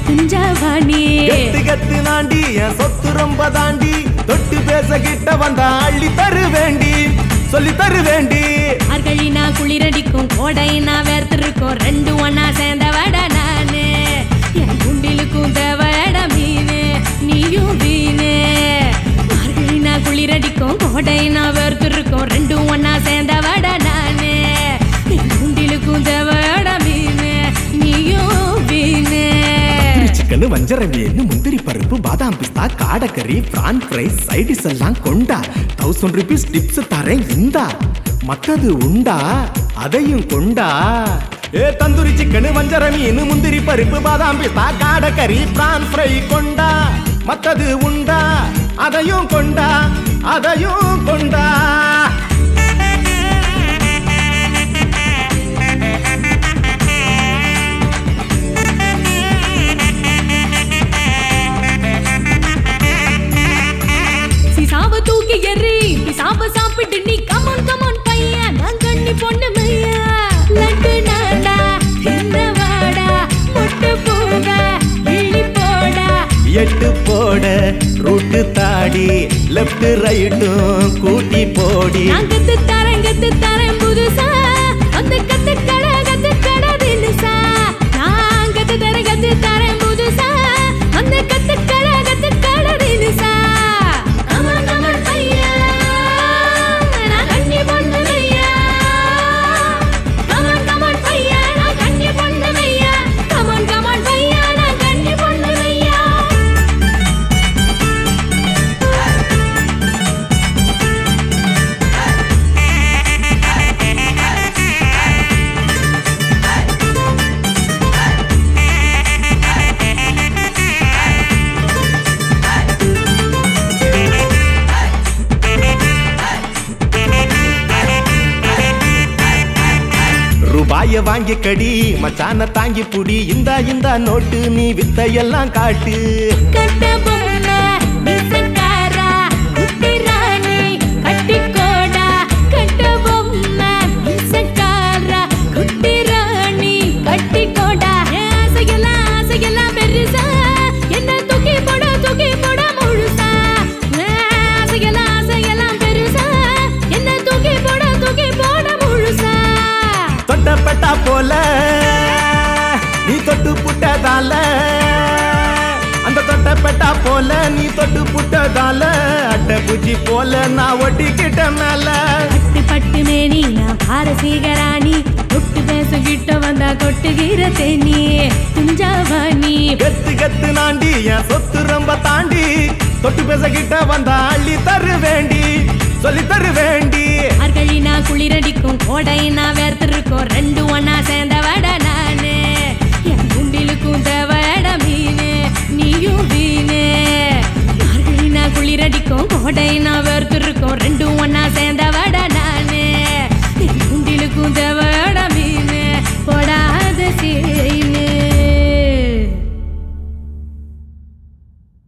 குஞ்சவாணி கத்து கத்து நாண்டி என் சொத்து ரொம்ப தாண்டி தொட்டு பேச கிட்ட வந்தா அள்ளி தரு வேண்டி சொல்லி தரு வேண்டி அர்களினா குளிரடிக்கும் கோடைனா வேர்த்திருக்கும் ரெண்டு ஒன்னா சேர்ந்த வட நானு என் குண்டிலுக்கும் தேவட மீனு நீயும் வீணு அர்களினா குளிரடிக்கும் கோடைனா வேர்த்திருக்கும் ரெண்டு ஒன்னா சேர்ந்த வட நானு என் குண்டிலுக்கும் தேவட மீனு நீயும் வீணு சிக்கன் வஞ்சர மீன் முந்திரி பருப்பு பாதாம் பிஸ்தா காடக்கறி பிரான் ஃப்ரை சைடிஸ் எல்லாம் கொண்டா தௌசண்ட் ருபீஸ் டிப்ஸ் தரேன் இந்தா மத்தது உண்டா அதையும் கொண்டா ஏ தந்தூரி சிக்கன் வஞ்சர மீன் முந்திரி பருப்பு பாதாம் பிஸ்தா காடக்கறி பிரான் ஃப்ரை கொண்டா மத்தது உண்டா அதையும் கொண்டா அதையும் கொண்டா சிசாவ தூக்கி எறி பிசாவ சாப்பிட்டு நீ கமான் கமான் பையன் நான் கண்ணி பொண்ணு மையா லட்டு நாடா இந்த வாடா முட்டு போக கிள்ளி போடா எட்டு போட ரூட்டு தாடி லெஃப்ட் ரைட்டும் கூட்டி போடி நான் கத்து தரேன் கத்து தரேன் புதுசா அந்த கத்து கட கத்து கட தினுசா நான் கத்து தரேன் கத்து தரேன் புதுசா அந்த கத்து கட கத்து கட தினுசா கமான் கமான் பையா நான் கண்ணி பொண்ணு மையா கமான் கமான் பையா நான் கண்ணி பொண்ணு மையா கமான் கமான் பையா நான் கண்ணி பொண்ணு மையா ரூபாய வாங்கி கடி மச்சான தாங்கி புடி இந்த இந்த நோட்டு நீ வித்தையெல்லாம் காட்டு கட்ட பொம்மை மிசக்காரா குட்டி ராணி கட்டிக்கோடா கட்ட பொம்மை மிசக்காரா குட்டி ராணி கட்டிக்கோடா என் ஆசையெல்லாம் ஆசையெல்லாம் பெருசா என்ன தூக்கி போட தூக்கி போட முழுசா என் ஆசையெல்லாம் ஆசையெல்லாம் பெருசா என்ன தூக்கி போட தூக்கி போட முழுசா தொட்டப்பட்டா போல நீ தொட்டு புட்டதால அந்த தொட்டப்பட்டா போல நீ தொட்டு புட்டதால அட்டை பூச்சி போல நான் ஒட்டிக்கிட்ட மேல பட்டு பட்டு மேனி நான் பாரசீகராணி தொட்டு பேசுகிட்ட வந்தா கொட்டுகிற தேனி துஞ்சாவாணி கத்து கத்து நாண்டி என் சொத்து ரொம்ப தாண்டி தொட்டு பேச கிட்ட வந்தா அள்ளி தரு வேண்டி சொல்லி தரு வேண்டி அர்களினா குளிரடிக்கும் கோடைனா வேர்த்திருக்கும் ரெண்டு ஒன்னா சேர்ந்த வட நானு என் குண்டிலுக்கும்